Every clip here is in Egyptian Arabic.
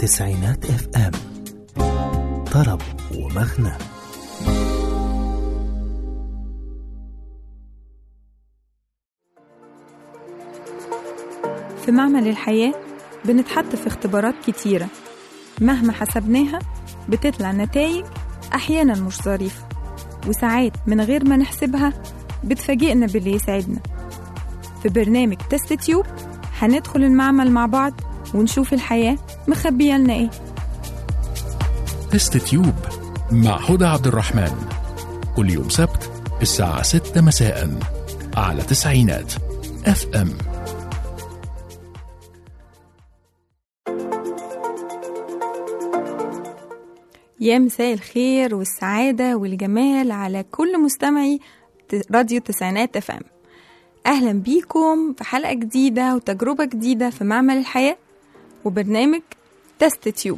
تسعينات اف ام طرب ومغنى في معمل الحياة بنتحط في اختبارات كتيرة مهما حسبناها بتطلع نتائج أحيانا مش ظريفة وساعات من غير ما نحسبها بتفاجئنا باللي يسعدنا في برنامج تست تيوب هندخل المعمل مع بعض ونشوف الحياة مخبية لنا ايه تست تيوب مع هدى عبد الرحمن كل يوم سبت الساعة 6 مساء على تسعينات اف ام يا مساء الخير والسعادة والجمال على كل مستمعي ت- راديو تسعينات اف ام أهلا بيكم في حلقة جديدة وتجربة جديدة في معمل الحياة وبرنامج تست تيوب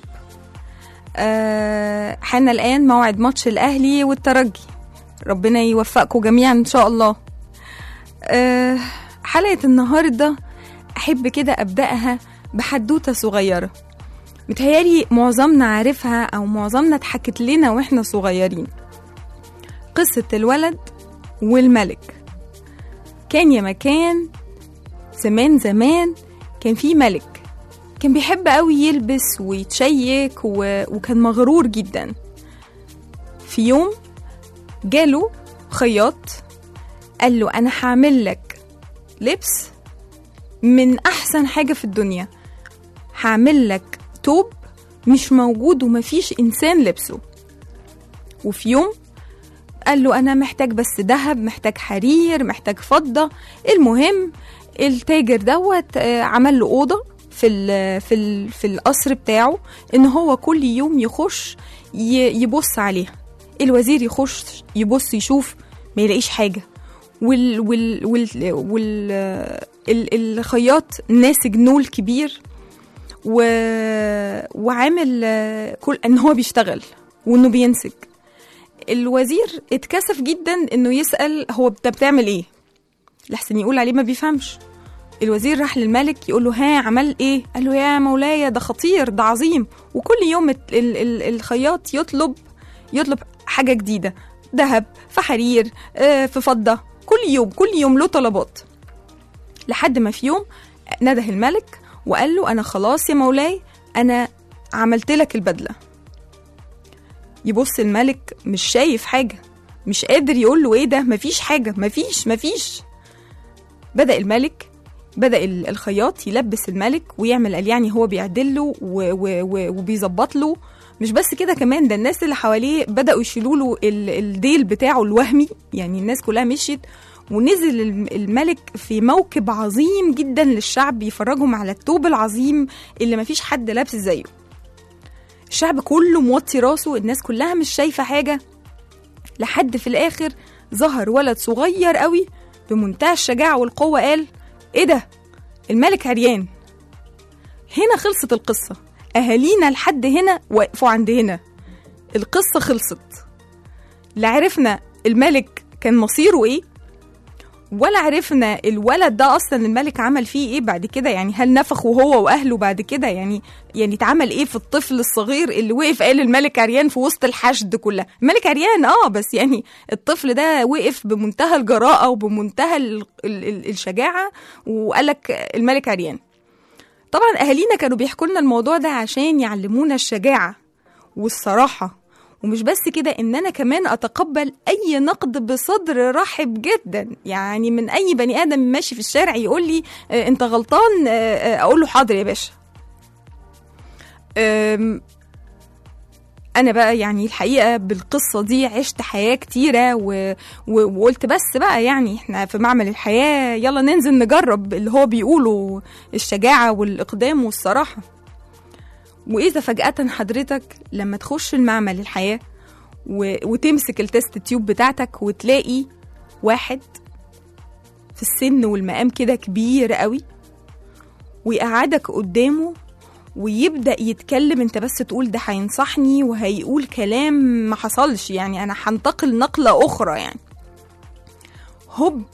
أه حان الآن موعد ماتش الأهلي والترجي ربنا يوفقكم جميعا إن شاء الله أه حلقة النهاردة أحب كده أبدأها بحدوتة صغيرة متهيالي معظمنا عارفها أو معظمنا اتحكت لنا وإحنا صغيرين قصة الولد والملك كان يا مكان زمان زمان كان في ملك كان بيحب قوي يلبس ويتشيك و... وكان مغرور جدا في يوم جاله خياط قال له أنا هعمل لك لبس من أحسن حاجة في الدنيا هعمل لك توب مش موجود ومفيش إنسان لبسه وفي يوم قال له أنا محتاج بس دهب محتاج حرير محتاج فضة المهم التاجر دوت آه، عمل له أوضة في ال في ال في القصر بتاعه إن هو كل يوم يخش ي- يبص عليها الوزير يخش يبص يشوف ما يلاقيش حاجة وال وال وال, وال آه، ال- الخياط ناسج نول كبير و... وعامل آه، كل ان هو بيشتغل وانه بينسج الوزير اتكسف جدا انه يسال هو انت بتعمل ايه لحسن يقول عليه ما بيفهمش الوزير راح للملك يقول له ها عمل ايه قال له يا مولاي ده خطير ده عظيم وكل يوم ال- ال- ال- الخياط يطلب يطلب حاجه جديده ذهب في حرير آه، في فضه كل يوم كل يوم له طلبات لحد ما في يوم نده الملك وقال له انا خلاص يا مولاي انا عملت لك البدله يبص الملك مش شايف حاجه مش قادر يقول له ايه ده مفيش حاجه مفيش مفيش بدا الملك بدا ال- الخياط يلبس الملك ويعمل قال يعني هو بيعدل له و- و- و- وبيظبط له مش بس كده كمان ده الناس اللي حواليه بداوا يشيلوا له ال- الديل بتاعه الوهمي يعني الناس كلها مشيت ونزل الم- الملك في موكب عظيم جدا للشعب يفرجهم على التوب العظيم اللي مفيش حد لابس زيه الشعب كله موطي راسه الناس كلها مش شايفة حاجة لحد في الآخر ظهر ولد صغير قوي بمنتهى الشجاعة والقوة قال إيه ده الملك عريان هنا خلصت القصة أهالينا لحد هنا وقفوا عند هنا القصة خلصت لا عرفنا الملك كان مصيره إيه ولا عرفنا الولد ده اصلا الملك عمل فيه ايه بعد كده يعني هل نفخه هو واهله بعد كده يعني يعني اتعمل ايه في الطفل الصغير اللي وقف قال الملك عريان في وسط الحشد كلها الملك عريان اه بس يعني الطفل ده وقف بمنتهى الجراءه وبمنتهى ال ال ال الشجاعه وقال لك الملك عريان طبعا اهالينا كانوا بيحكوا لنا الموضوع ده عشان يعلمونا الشجاعه والصراحه ومش بس كده ان انا كمان اتقبل اي نقد بصدر رحب جدا يعني من اي بني ادم ماشي في الشارع يقول لي آه، انت غلطان آه، آه، اقول له حاضر يا باشا آم، انا بقى يعني الحقيقه بالقصه دي عشت حياه كتيره و... و... وقلت بس بقى يعني احنا في معمل الحياه يلا ننزل نجرب اللي هو بيقوله الشجاعه والاقدام والصراحه واذا فجاه حضرتك لما تخش المعمل الحياه و... وتمسك التست تيوب بتاعتك وتلاقي واحد في السن والمقام كده كبير قوي ويقعدك قدامه ويبدا يتكلم انت بس تقول ده هينصحني وهيقول كلام ما حصلش يعني انا هنتقل نقله اخرى يعني هوب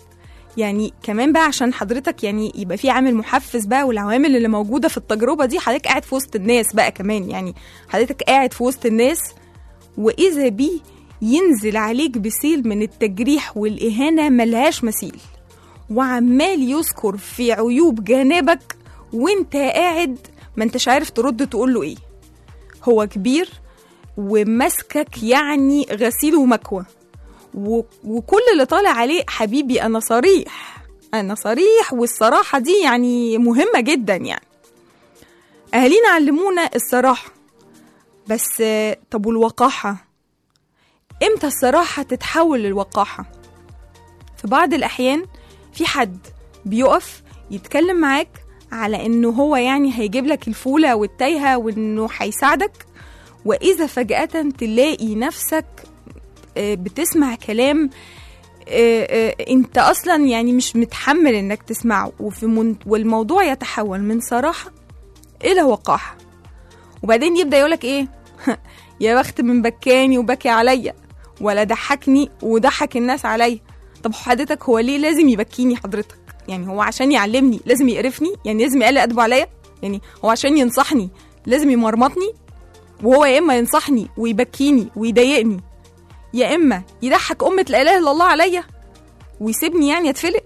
يعني كمان بقى عشان حضرتك يعني يبقى في عامل محفز بقى والعوامل اللي موجوده في التجربه دي حضرتك قاعد في وسط الناس بقى كمان يعني حضرتك قاعد في وسط الناس واذا بيه ينزل عليك بسيل من التجريح والاهانه ملهاش مثيل وعمال يذكر في عيوب جانبك وانت قاعد ما انتش عارف ترد تقول له ايه هو كبير وماسكك يعني غسيل ومكوى و... وكل اللي طالع عليه حبيبي انا صريح انا صريح والصراحه دي يعني مهمه جدا يعني اهالينا علمونا الصراحه بس آه، طب والوقاحه امتى الصراحه تتحول للوقاحه في بعض الاحيان في حد بيقف يتكلم معاك على انه هو يعني هيجيب لك الفوله والتايهه وانه هيساعدك واذا فجاه تلاقي نفسك آه، بتسمع كلام آه، آه، انت اصلا يعني مش متحمل انك تسمعه وفي من والموضوع يتحول من صراحه الى وقاحه وبعدين يبدا يقولك ايه يا بخت من بكاني وبكي عليا ولا ضحكني وضحك الناس عليا طب حضرتك هو ليه لازم يبكيني حضرتك يعني هو عشان يعلمني لازم يقرفني يعني لازم يقلق ادبه عليا يعني هو عشان ينصحني لازم يمرمطني وهو يا اما ينصحني ويبكيني ويضايقني يا اما يضحك امه لا اله الا الله عليا ويسيبني يعني اتفلق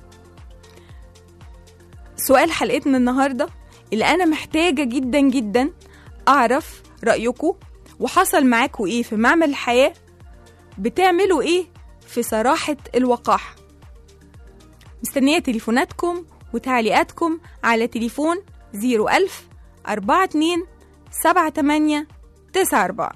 سؤال حلقتنا النهارده اللي انا محتاجه جدا جدا اعرف رايكم وحصل معاكم ايه في معمل الحياه بتعملوا ايه في صراحه الوقاحه مستنيه تليفوناتكم وتعليقاتكم على تليفون 01000 42 78 94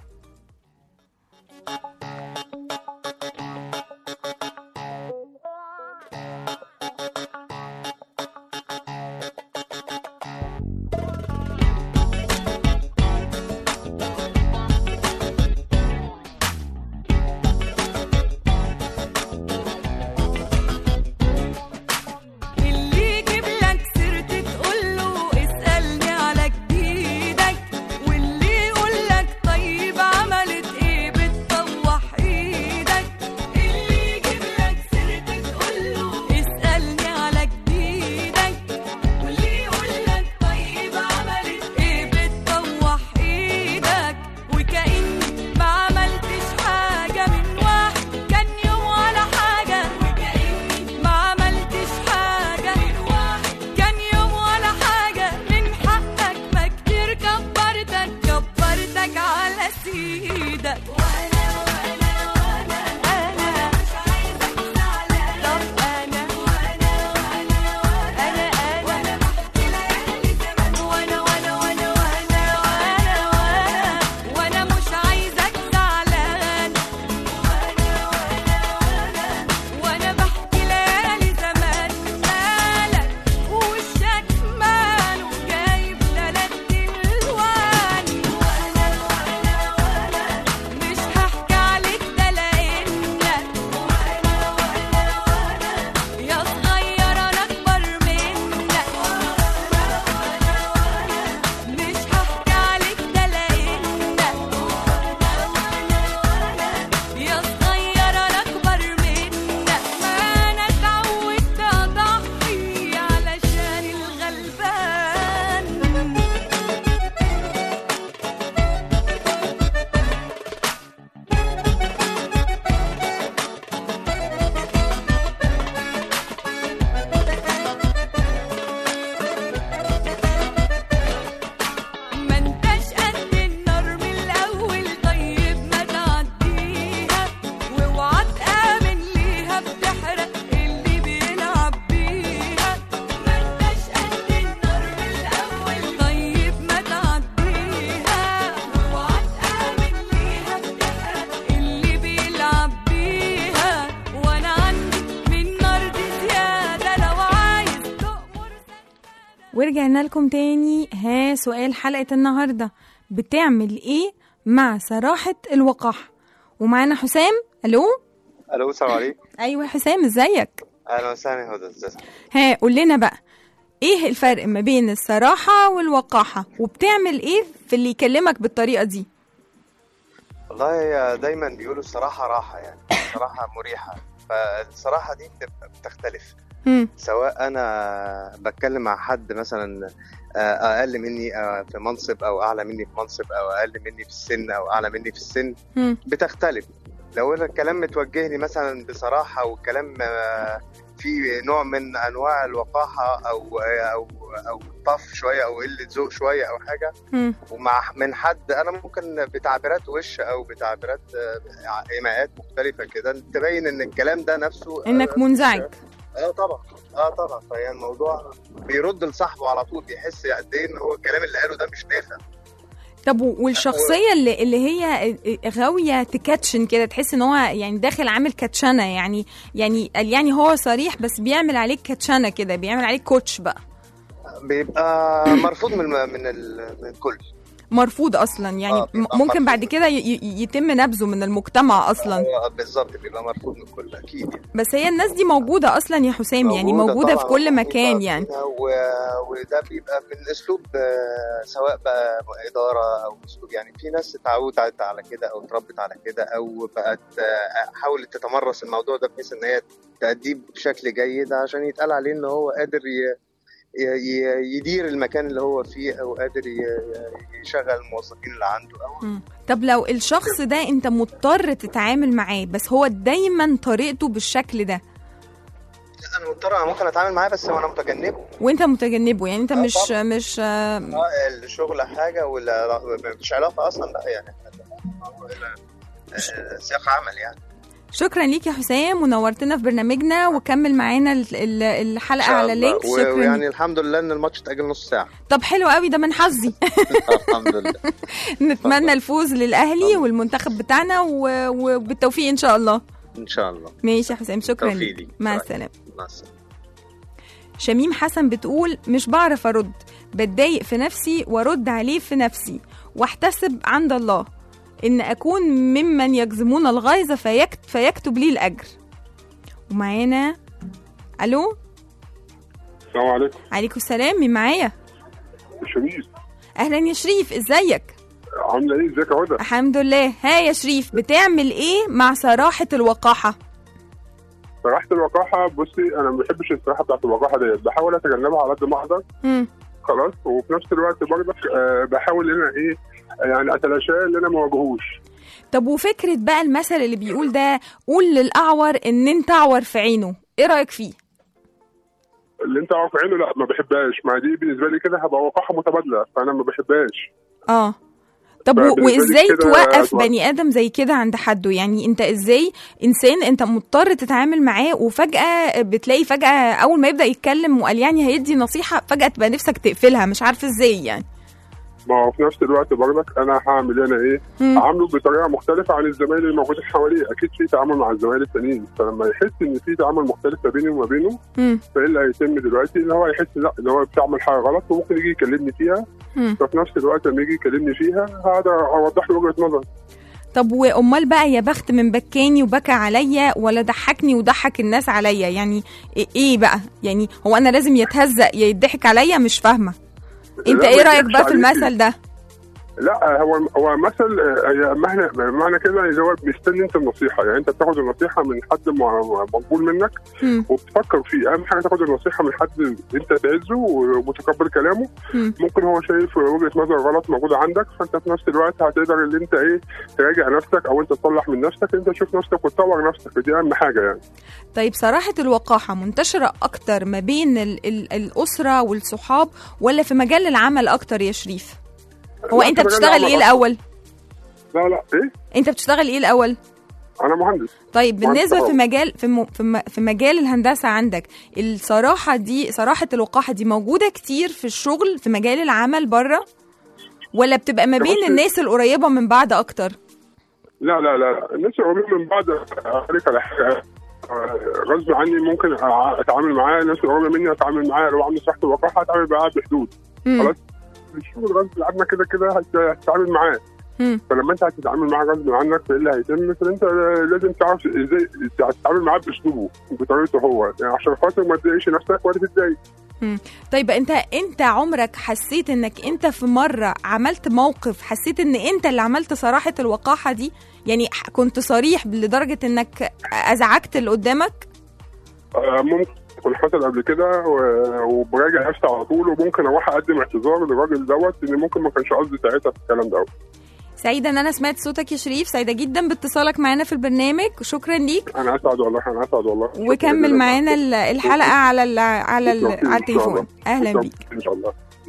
اللي يجيب لك سيرتي تقول له اسألني على جديدك واللي يقول لك طيب عملت ايه بتطوح ايدك اللي يجيب لك سيرتي تقول له اسألني على جديدك واللي يقول لك طيب عملت ايه بتطوح ايدك وكأني ما عملتش حاجة من واحد كان يوم ولا حاجة وكأني ما عملتش حاجة من واحد كان يوم ولا حاجة من حقك ما كتير كبرتك كبرتك على سيدك وانا وانا وانا انا مش عايزك زعلان طب انا وانا وانا وانا انا انا وانا بحكي ليالي زمان وانا وانا وانا وانا وانا وانا وانا مش عايزك زعلان وانا وانا وانا وانا بحكي ليالي زمان مالك وشك ماله جايب تلات الوان وانا وانا وانا مش هحكي عليك ده لانك وانا وانا وانا يا صغير انا اكبر منك وانا وانا وانا مش هحكي عليك ده لانك وانا وانا وانا يا صغير انا اكبر منك ما انا اتعودت اضحي علشان الغلبان ما انتش قد النار من الاول طيب ما تعديها واوعى تامن ليها بتحرق اللي بيلعب بيها ما انتش قد النار من الاول طيب ما تعديها واوعى تامن ليها بتحرق اللي بيلعب بيها وانا عندي من نار دي زياده لو عايز تؤمر ورجعنا لكم تاني ها سؤال حلقة النهاردة بتعمل ايه مع صراحة الوقاحة ومعانا حسام الو الو السلام عليكم ايوه يا حسام ازيك اهلا وسهلا يا هدى ازيك ها قول لنا بقى ايه الفرق ما بين الصراحة والوقاحة وبتعمل ايه في اللي يكلمك بالطريقة دي والله يا دايما بيقولوا الصراحه راحه يعني الصراحه مريحه فالصراحه دي بتبقى بتختلف مم. سواء انا بتكلم مع حد مثلا آه، اقل مني آه، في منصب او اعلى مني في منصب او اقل مني في السن او اعلى مني في السن مم. بتختلف لو انا الكلام متوجه لي مثلا بصراحه والكلام آه، فيه نوع من انواع الوقاحه او او او طف شويه او قله ذوق شويه او حاجه مم. ومع من حد انا ممكن بتعبيرات وش او بتعبيرات آه، ايماءات مختلفه كده تبين ان الكلام ده نفسه انك آه، منزعج اه طبعا اه طبعا فهي الموضوع بيرد لصاحبه على طول بيحس قد ايه ان هو الكلام اللي قاله ده مش نافع طب و- والشخصيه اللي اللي هي غاويه تكاتشن كده تحس ان هو يعني داخل عامل كاتشنه يعني يعني قال يعني هو صريح بس بيعمل عليك كاتشنه كده بيعمل عليك كوتش بقى بيبقى مرفوض من من, ال- من الكل مرفوض اصلا يعني آه، بيبقى م- ممكن مرفوض. بعد كده ي- ي- يتم نبذه من المجتمع اصلا آه، بالظبط بيبقى مرفوض من الكل اكيد يعني. بس هي الناس دي موجوده اصلا يا حسام يعني موجوده في طبعاً، كل موجودة مكان يعني فينا و... وده بيبقى من اسلوب آه، سواء بقى اداره او اسلوب يعني في ناس اتعودت على كده او اتربت على كده او بقت آه، حاولت تتمرس الموضوع ده بحيث ان هي تأديه بشكل جيد عشان يتقال عليه ان هو قادر ي... ي- ي- يدير المكان اللي هو فيه او قادر ي- ي- يشغل الموظفين اللي عنده او مم. طب لو الشخص ده انت مضطر تتعامل معاه بس هو دايما طريقته بالشكل ده انا مضطر أنا ممكن اتعامل معاه بس وانا متجنبه وانت متجنبه يعني انت آه مش طبعاً. مش آه، اه الشغل حاجه ولا مفيش علاقه اصلا لا يعني آه، سياق عمل يعني شكرا ليك يا حسام ونورتنا في برنامجنا وكمل معانا ال- ال- الحلقه على اللينك و- شكرا ويعني الحمد لله ان الماتش اتاجل نص ساعه طب حلو قوي ده من حظي الحمد لله نتمنى الفوز للاهلي والمنتخب بتاعنا و- وبالتوفيق ان شاء الله ان شاء الله ماشي يا حسام شكرا توفيق ليك ليك. مع شكراً. السلامه مع السلامه شميم حسن بتقول مش بعرف ارد بتضايق في نفسي وارد عليه في نفسي واحتسب عند الله ان اكون ممن يجزمون الغيظ فيكت فيكتب لي الاجر ومعانا الو السلام عليكم عليكم السلام مين معايا شريف اهلا يا شريف ازيك عامله ايه ازيك يا هدى الحمد لله ها يا شريف بتعمل ايه مع صراحه الوقاحه صراحه الوقاحه بصي انا ما بحبش الصراحه بتاعت الوقاحه ديت بحاول اتجنبها على قد ما اقدر مم. خلاص وفي نفس الوقت برضك آه، بحاول ان انا ايه يعني اتلاشاه ان انا ما اواجهوش طب وفكره بقى المثل اللي بيقول ده قول للاعور ان انت اعور في عينه ايه رايك فيه اللي انت عارف عينه لا ما بحبهاش ما دي بالنسبه لي كده هبقى وقاحه متبادله فانا ما بحبهاش اه طب و- فبالنسبة لي وازاي كده توقف توقف. بني ادم زي كده عند حده يعني انت ازاي انسان انت مضطر تتعامل معاه وفجاه بتلاقي فجاه اول ما يبدا يتكلم وقال يعني هيدي نصيحه فجاه تبقى نفسك تقفلها مش عارف ازاي يعني ما هو في نفس الوقت برضك انا هعمل انا ايه مم. هعامله بطريقه مختلفه عن الزمايل اللي موجودين حواليه اكيد في تعامل مع الزمايل التانيين فلما يحس ان في تعامل مختلف ما بيني وما بينه مم. فايه اللي هيتم دلوقتي ان هو يحس لا ان هو بتعمل حاجه غلط وممكن يجي يكلمني فيها مم. ففي نفس الوقت لما يجي يكلمني فيها هذا اوضح له وجهه نظري طب وامال بقى يا بخت من بكاني وبكى عليا ولا ضحكني وضحك الناس عليا يعني إيه- ايه بقى يعني هو انا لازم يتهزق يا يضحك عليا مش فاهمه انت لا، ايه ما رايك يضحكش بقى في عليكي. المثل ده لا هو هو مثل آه، هي معنى معنى كده اللي هو مستني انت النصيحه يعني انت بتاخد النصيحه من حد مع- مقبول منك مم. وبتفكر فيه اهم حاجه تاخد النصيحه من حد انت تعزه ومتقبل كلامه مم. ممكن هو شايف وجهه نظر غلط موجوده عندك فانت في نفس الوقت هتقدر ان انت ايه تراجع نفسك او انت تصلح من نفسك انت تشوف نفسك وتطور نفسك دي اهم حاجه يعني طيب صراحة الوقاحة منتشرة أكتر ما بين ال ال الأسرة والصحاب ولا في مجال العمل أكتر يا شريف؟ هو لا، أنت في مجال بتشتغل العمل إيه أكتر. الأول؟ لا لا ايه أنت بتشتغل إيه الأول؟ انا مهندس طيب مهندس بالنسبة في كهرباء. مجال في, م في, م في مجال الهندسة عندك الصراحة دي صراحة الوقاحة دي موجودة كتير في الشغل في مجال العمل بره ولا بتبقى ما بين بصي- الناس القريبة من بعض أكتر؟ لا لا لا الناس القريبين من بعض عليك على حاجه آه، غصب عني ممكن أع- اتعامل معاه الناس القريبه مني اتعامل معاه لو عنده صحه وقاحه اتعامل معاه بحدود مم. خلاص الشغل غصب عنك كده كده هت- هتتعامل معاه مم. فلما انت هتتعامل معاه غصب عنك فايه اللي هيتم فانت لازم تعرف ازاي تتعامل معاه باسلوبه بطريقته هو يعني عشان خاطر ما تضايقش نفسك ولا تتضايق مم. طيب انت انت عمرك حسيت انك انت في مره عملت موقف حسيت ان انت اللي عملت صراحه الوقاحه دي يعني ح- كنت صريح لدرجه انك ازعجت اللي قدامك آه، ممكن يكون حصل قبل كده و- وبراجع نفسي على طول وممكن اروح اقدم اعتذار للراجل دوت ان ممكن ما كانش قصدي ساعتها في الكلام دوت سعيده ان انا سمعت صوتك يا شريف سعيده جدا باتصالك معانا في البرنامج شكرا ليك انا اسعد والله انا اسعد والله شكراً وكمل جداً. معانا ال- الحلقه على ال على ال بالتوفيق على إن شاء التليفون الله. اهلا بالتوفيق بيك ان شاء الله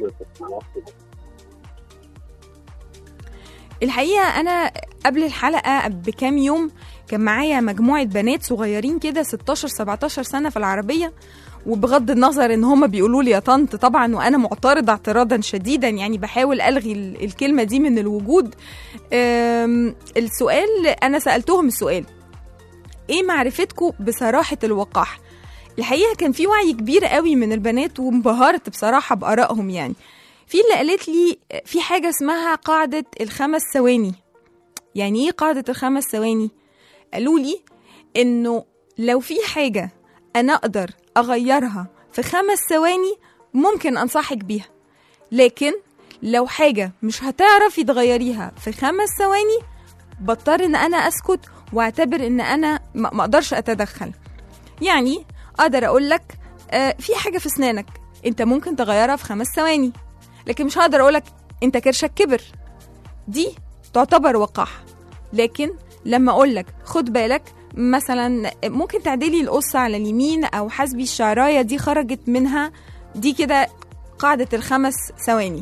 الحقيقه انا قبل الحلقه بكام يوم كان معايا مجموعه بنات صغيرين كده 16 17 سنه في العربيه وبغض النظر ان هم بيقولوا لي يا طنط طبعا وانا معترضه اعتراضا شديدا يعني بحاول الغي ال- الكلمه دي من الوجود أم، السؤال انا سالتهم السؤال ايه معرفتكم بصراحه الوقاحه الحقيقه كان في وعي كبير قوي من البنات وانبهرت بصراحه بارائهم يعني في اللي قالت لي في حاجه اسمها قاعده الخمس ثواني يعني ايه قاعده الخمس ثواني قالوا لي انه لو في حاجه انا اقدر اغيرها في خمس ثواني ممكن انصحك بيها لكن لو حاجه مش هتعرفي تغيريها في خمس ثواني بضطر ان انا اسكت واعتبر ان انا ما ما اقدرش اتدخل يعني اقدر اقول لك آه في حاجه في اسنانك انت ممكن تغيرها في خمس ثواني لكن مش هقدر اقولك انت كرشك كبر دي تعتبر وقاحه لكن لما اقولك خد بالك مثلا ممكن تعدلي القصة على اليمين او حسبي الشعرايه دي خرجت منها دي كده قاعده الخمس ثواني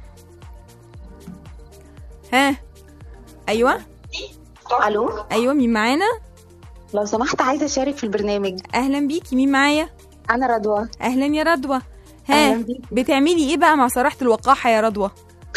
ها ايوه الو ايوه مين معانا لو سمحت عايزه اشارك في البرنامج اهلا بيكي مين معايا انا رضوى اهلا يا رضوى ها أهلاً بيكي. بتعملي ايه بقى مع صراحه الوقاحه يا رضوى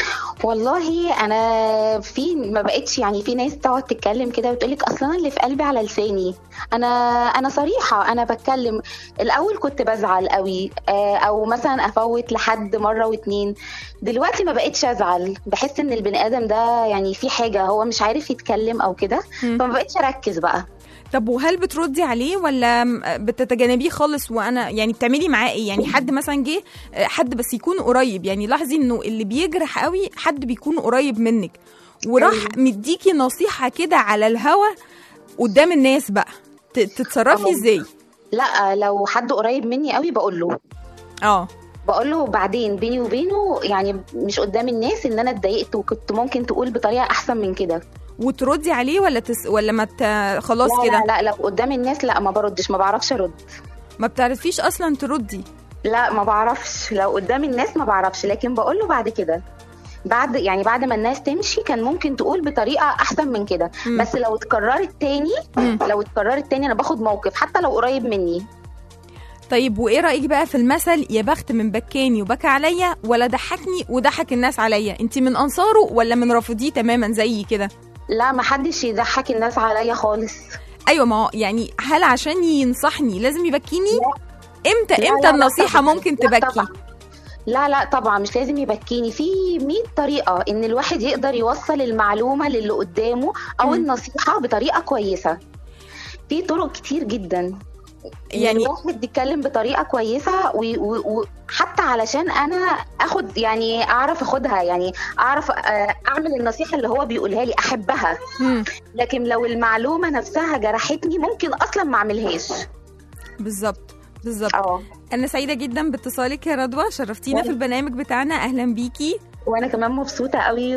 والله انا في ما بقتش يعني في ناس تقعد تتكلم كده وتقول لك اصلا اللي في قلبي على لساني انا انا صريحه انا بتكلم الاول كنت بزعل قوي آه، او مثلا افوت لحد مره واتنين دلوقتي ما بقتش ازعل بحس ان البني ادم ده يعني في حاجه هو مش عارف يتكلم او كده مم. فما بقتش اركز بقى طب وهل بتردي عليه ولا م- بتتجنبيه خالص وانا يعني بتعملي معاه ايه يعني حد مثلا جه آه، حد بس يكون قريب يعني لاحظي انه اللي بيجرح قوي حد بيكون قريب منك وراح مديكي نصيحه كده على الهوا قدام الناس بقى ت- تتصرفي أه. ازاي لا لو حد قريب مني قوي بقول له اه بقول له بعدين بيني وبينه يعني مش قدام الناس ان انا اتضايقت وكنت ممكن تقول بطريقه احسن من كده وتردي عليه ولا تس... ولا ما ت... خلاص لا, كده لا لا لو قدام الناس لا ما بردش ما بعرفش ارد ما بتعرفيش اصلا تردي لا ما بعرفش لو قدام الناس ما بعرفش لكن بقول له بعد كده بعد يعني بعد ما الناس تمشي كان ممكن تقول بطريقه احسن من كده مم. بس لو اتكررت تاني مم. لو اتكررت تاني انا باخد موقف حتى لو قريب مني طيب وايه رايك بقى في المثل يا بخت من بكاني وبكى عليا ولا ضحكني وضحك الناس عليا انت من انصاره ولا من رافضيه تماما زيي كده لا ما حدش يضحك الناس عليا خالص ايوه ما هو يعني هل عشان ينصحني لازم يبكيني امتى لا، امتى لا، لا النصيحه طبعاً. ممكن لا تبكي طبعاً. لا لا طبعا مش لازم يبكيني في 100 طريقة ان الواحد يقدر يوصل المعلومة للي قدامه او مم. النصيحة بطريقة كويسة في طرق كتير جدا يعني- يعني الواحد يتكلم بطريقة كويسة وحتى علشان انا اخد يعني اعرف اخدها يعني اعرف آه، اعمل النصيحة اللي هو بيقولها لي احبها مم. لكن لو المعلومة نفسها جرحتني ممكن اصلا ما اعملهاش بالظبط بالظبط اه انا سعيده جدا باتصالك يا رضوى شرفتينا وأنا- في البرنامج بتاعنا اهلا بيكي وانا كمان مبسوطه قوي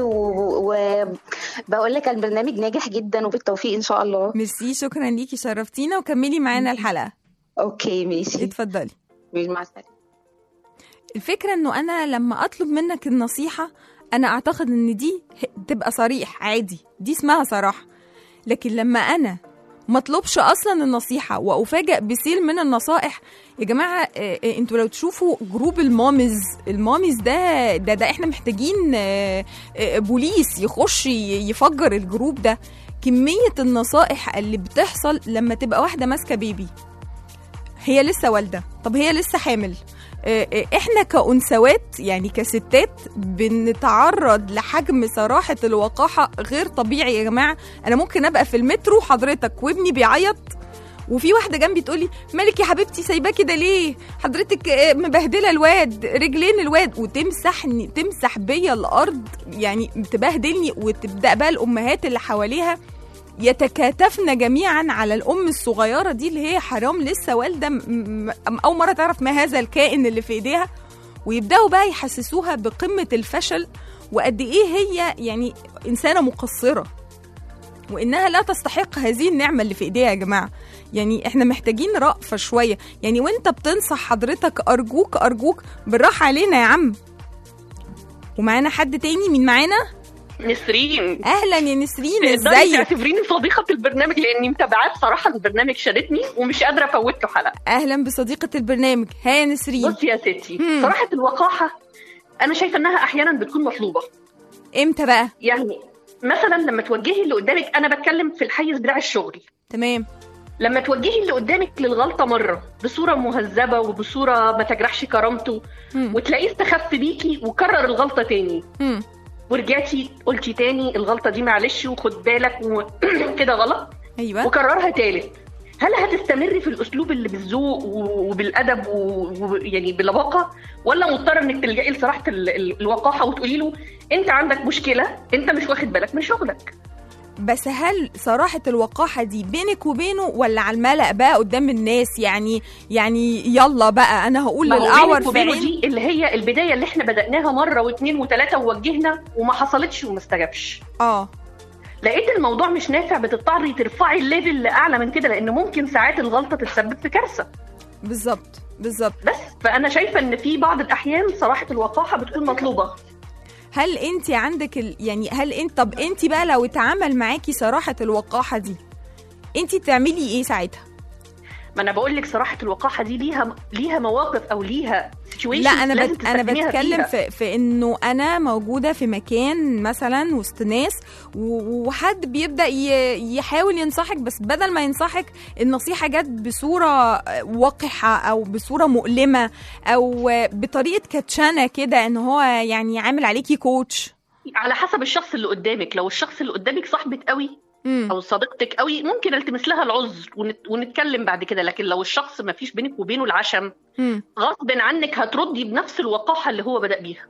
وبقول لك البرنامج ناجح جدا وبالتوفيق ان شاء الله ميرسي شكرا ليكي شرفتينا وكملي معانا الحلقه اوكي ماشي اتفضلي مع السلامه الفكرة انه انا لما اطلب منك النصيحة انا اعتقد ان دي ه- تبقى صريح عادي دي اسمها صراحة لكن لما انا ما اطلبش اصلا النصيحة وافاجئ بسيل من النصائح يا جماعة آه، آه، انتوا لو تشوفوا جروب المامز المامز ده ده, ده احنا محتاجين آه، آه، بوليس يخش ي- يفجر الجروب ده كمية النصائح اللي بتحصل لما تبقى واحدة ماسكة بيبي هي لسه والدة طب هي لسه حامل آه، آه، احنا كأنثوات يعني كستات بنتعرض لحجم صراحة الوقاحة غير طبيعي يا جماعة انا ممكن ابقى في المترو حضرتك وابني بيعيط وفي واحده جنبي تقول لي مالك يا حبيبتي سايباه كده ليه حضرتك آه، مبهدله الواد رجلين الواد وتمسحني تمسح بيا الارض يعني تبهدلني وتبدا بقى الامهات اللي حواليها يتكاتفن جميعا على الام الصغيره دي اللي هي حرام لسه والده م- م- اول مره تعرف ما هذا الكائن اللي في ايديها ويبداوا بقى يحسسوها بقمه الفشل وقد ايه هي يعني انسانه مقصره وانها لا تستحق هذه النعمه اللي في ايديها يا جماعه يعني احنا محتاجين رأفة شويه يعني وانت بتنصح حضرتك ارجوك ارجوك بالراحه علينا يا عم ومعانا حد تاني مين معانا نسرين اهلا يا نسرين تقدري ازيك تعتبريني صديقة البرنامج لاني متابعاه بصراحة البرنامج شدتني ومش قادرة افوت له حلقة اهلا بصديقه البرنامج ها يا نسرين بصي يا ستي مم. صراحة الوقاحة انا شايفة انها احيانا بتكون مطلوبة امتى بقى يعني مثلا لما توجهي اللي قدامك انا بتكلم في الحيز بتاع الشغل تمام لما توجهي اللي قدامك للغلطة مرة بصورة مهذبة وبصورة ما تجرحش كرامته مم. وتلاقيه استخف بيكي وكرر الغلطة تاني مم. ورجعتي قلتي تاني الغلطة دي معلش وخد بالك وكده غلط ايوه وكررها تالت هل هتستمري في الاسلوب اللي بالذوق و- وبالادب ويعني باللباقه ولا مضطره انك تلجئي لصراحه ال- ال- الوقاحه وتقولي له انت عندك مشكله انت مش واخد بالك من شغلك بس هل صراحة الوقاحة دي بينك وبينه ولا على الملأ بقى قدام الناس يعني يعني يلا بقى أنا هقول ما هو للأعور بينك في وبينه عين دي اللي هي البدايه اللي احنا بدأناها مره واثنين وثلاثه ووجهنا وما حصلتش وما استجابش اه لقيت الموضوع مش نافع بتضطري ترفعي الليفل لاعلى من كده لان ممكن ساعات الغلطه تتسبب في كارثه بالظبط بالظبط بس فانا شايفه ان في بعض الاحيان صراحه الوقاحه بتكون مطلوبه هل انت عندك ال... يعني هل انت طب انت بقى لو اتعامل معاكي صراحة الوقاحة دي انت تعملي ايه ساعتها ما انا بقول لك صراحه الوقاحه دي ليها ليها مواقف او ليها situations لا انا لازم بت... انا تستخدميها بتكلم فيها. في... في انه انا موجوده في مكان مثلا وسط ناس و... وحد بيبدا ي... يحاول ينصحك بس بدل ما ينصحك النصيحه جت بصوره وقحه او بصوره مؤلمه او بطريقه كاتشانه كده ان هو يعني عامل عليكي كوتش على حسب الشخص اللي قدامك لو الشخص اللي قدامك صاحبك قوي مم. او صديقتك قوي ممكن التمس لها العذر ونت... ونتكلم بعد كده لكن لو الشخص ما فيش بينك وبينه العشم مم. غصب عنك هتردي بنفس الوقاحه اللي هو بدا بيها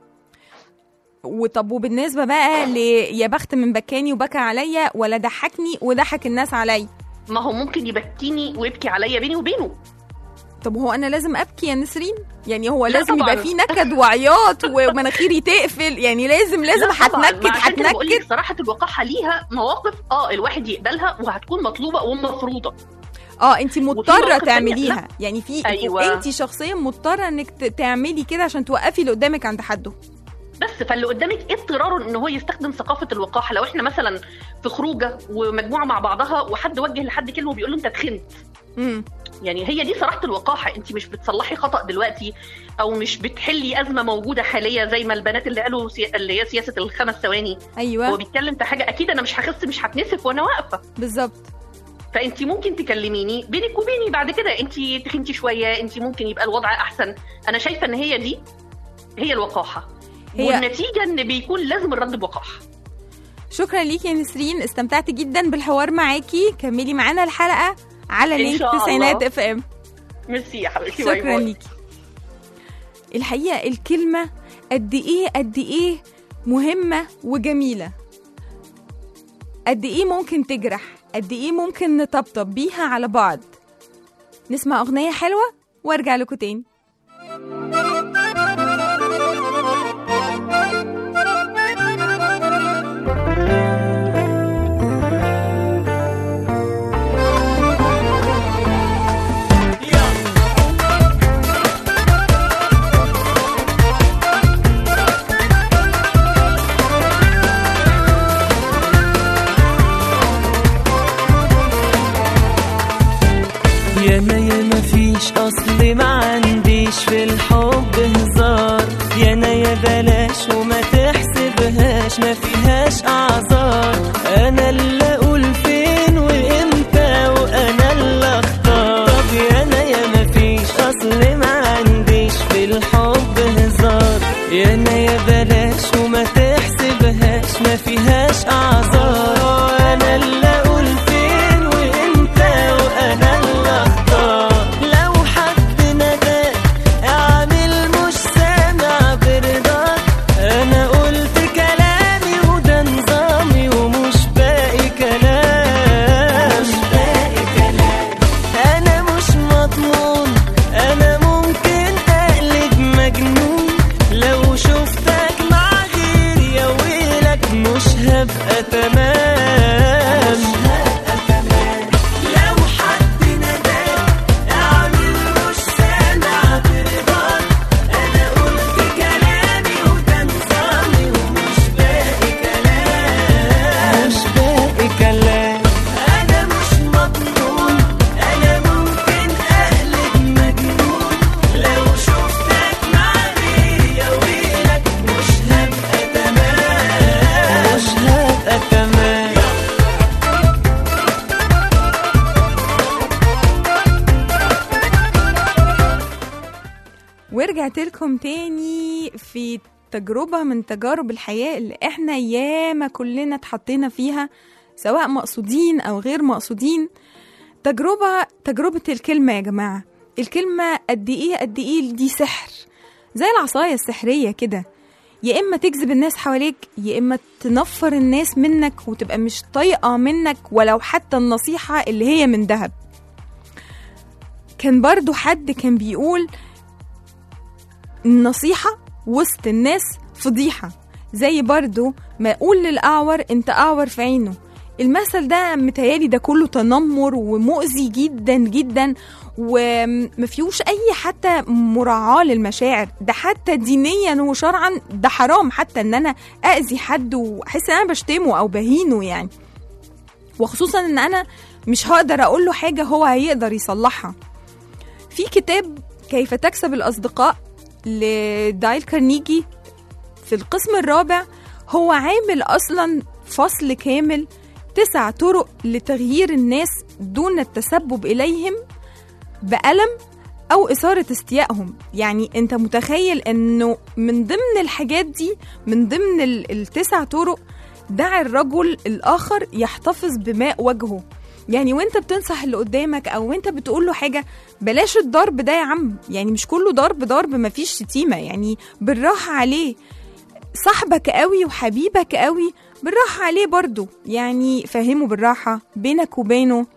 وطب وبالنسبه بقى ل يا بخت من بكاني وبكى عليا ولا ضحكني وضحك الناس عليا ما هو ممكن يبكيني ويبكي عليا بيني وبينه طب هو انا لازم ابكي يا نسرين يعني هو لا لازم طبعاً. يبقى فيه نكد وعياط ومناخيري تقفل يعني لازم لازم لا طبعاً. هتنكد ما عشان كده بقول لك هتنكد صراحه الوقاحه ليها مواقف اه الواحد يقبلها وهتكون مطلوبه ومفروضه اه انت مضطره مواقف تانية تعمليها يعني في أيوة. انت شخصيا مضطره انك ت- تعملي كده عشان توقفي اللي قدامك عند حده بس فاللي قدامك ايه اضطراره ان هو يستخدم ثقافه الوقاحه لو احنا مثلا في خروجه ومجموعه مع بعضها وحد وجه لحد كلمه وبيقول له انت تخنت امم يعني هي دي صراحه الوقاحه انت مش بتصلحي خطا دلوقتي او مش بتحلي ازمه موجوده حاليه زي ما البنات اللي قالوا سي... اللي هي سياسه الخمس ثواني هو ايوه بيتكلم في حاجه اكيد انا مش هخس مش هتنسف وانا واقفه بالظبط فانت ممكن تكلميني بينك وبيني بعد كده انت تخنتي شويه انت ممكن يبقى الوضع احسن انا شايفه ان هي دي هي الوقاحه هي- والنتيجه ان بيكون لازم الرد بوقاحه شكرا ليكي يا نسرين استمتعت جدا بالحوار معاكي كملي معانا الحلقه على إن لينك شاء الله. تسعينات اف ام ميرسي يا حبيبتي باي شكرا باي. ليكي الحقيقه الكلمه قد ايه قد ايه مهمه وجميله قد ايه ممكن تجرح قد ايه ممكن نطبطب بيها على بعض نسمع اغنيه حلوه وارجع لكم تاني يانا يا ما فيش اصل ما عنديش في الحب هزار يانا يا بلاش وما تحسبهاش ما فيهاش اعذار انا اللي اقول فين وامتى وانا اللي اختار طب يانا يا ما فيش اصل ما عنديش في الحب هزار يانا يا بلاش وما تحسبهاش ما فيهاش اعذار انا اللي اقول فين وامتى وانا اللي ورجعت لكم تاني في تجربة من تجارب الحياة اللي احنا ياما كلنا اتحطينا فيها سواء مقصودين أو غير مقصودين تجربة تجربة الكلمة يا جماعة الكلمة قد إيه قد إيه دي سحر زي العصاية السحرية كده يا إما تجذب الناس حواليك يا إما تنفر الناس منك وتبقى مش طايقة منك ولو حتى النصيحة اللي هي من ذهب كان برضو حد كان بيقول النصيحة وسط الناس فضيحة زي برضو ما أقول للأعور أنت أعور في عينه المثل ده متهيالي ده كله تنمر ومؤذي جدا جدا ومفيهوش أي حتى مراعاة للمشاعر ده حتى دينيا وشرعا ده حرام حتى إن أنا أذي حد وأحس إن أنا بشتمه أو بهينه يعني وخصوصا إن أنا مش هقدر أقول له حاجة هو هيقدر يصلحها في كتاب كيف تكسب الأصدقاء لدايل كارنيجي في القسم الرابع هو عامل أصلا فصل كامل تسع طرق لتغيير الناس دون التسبب إليهم بألم أو إثارة استيائهم يعني أنت متخيل أنه من ضمن الحاجات دي من ضمن ال- التسع طرق دع الرجل الآخر يحتفظ بماء وجهه يعني وانت بتنصح اللي قدامك او انت بتقول له حاجه بلاش الضرب ده يا عم يعني مش كله ضرب ضرب مفيش شتيمه يعني بالراحه عليه صاحبك قوي وحبيبك قوي بالراحه عليه برضو يعني فهمه بالراحه بينك وبينه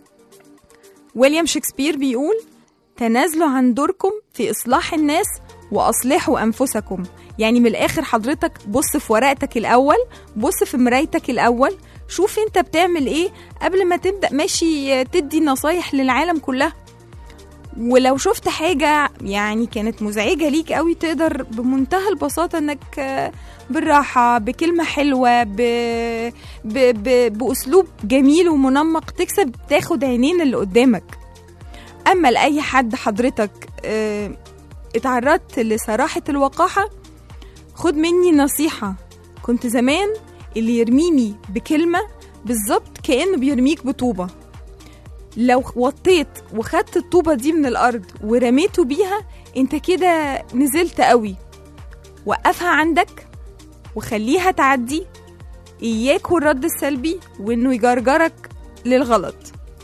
ويليام شكسبير بيقول تنازلوا عن دوركم في إصلاح الناس وأصلحوا أنفسكم يعني من الآخر حضرتك بص في ورقتك الأول بص في مرايتك الأول شوف انت بتعمل ايه قبل ما تبدأ ماشي تدي نصايح للعالم كلها ولو شفت حاجة يعني كانت مزعجة ليك قوي تقدر بمنتهى البساطة انك آه، بالراحة بكلمة حلوة ب... ب... ب... بأسلوب جميل ومنمق تكسب تاخد عينين اللي قدامك أما لأي حد حضرتك آه، اتعرضت لصراحة الوقاحة خد مني نصيحة كنت زمان اللي يرميني بكلمة بالظبط كأنه بيرميك بطوبة لو وطيت وخدت الطوبة دي من الأرض ورميته بيها انت كده نزلت قوي وقفها عندك وخليها تعدي إياك والرد السلبي وإنه يجرجرك للغلط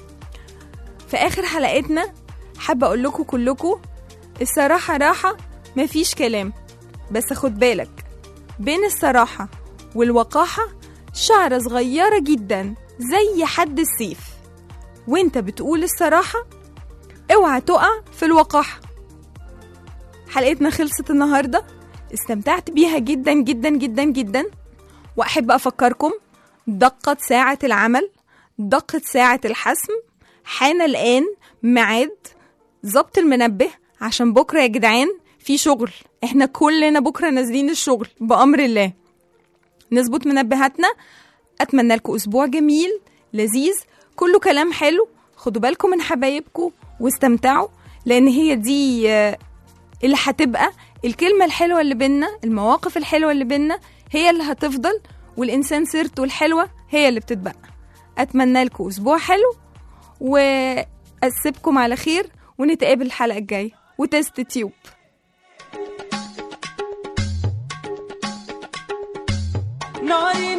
في آخر حلقتنا حابة أقول لكم كلكم الصراحة راحة مفيش كلام بس خد بالك بين الصراحة والوقاحة شعرة صغيرة جدا زي حد السيف وانت بتقول الصراحة اوعى تقع في الوقاحة حلقتنا خلصت النهاردة استمتعت بيها جدا جدا جدا جدا وأحب أفكركم دقت ساعة العمل دقت ساعة الحسم حان الآن ميعاد ظبط المنبه عشان بكرة يا جدعان في شغل احنا كلنا بكرة نازلين الشغل بأمر الله نظبط منبهاتنا أتمنى لكم أسبوع جميل لذيذ كله كلام حلو خدوا بالكم من حبايبكم واستمتعوا لأن هي دي آه، اللي هتبقى الكلمة الحلوة اللي بينا المواقف الحلوة اللي بينا هي اللي هتفضل والإنسان سيرته الحلوة هي اللي بتتبقى أتمنى لكم أسبوع حلو وأسيبكم على خير ونتقابل الحلقة الجاية وتست تيوب ناري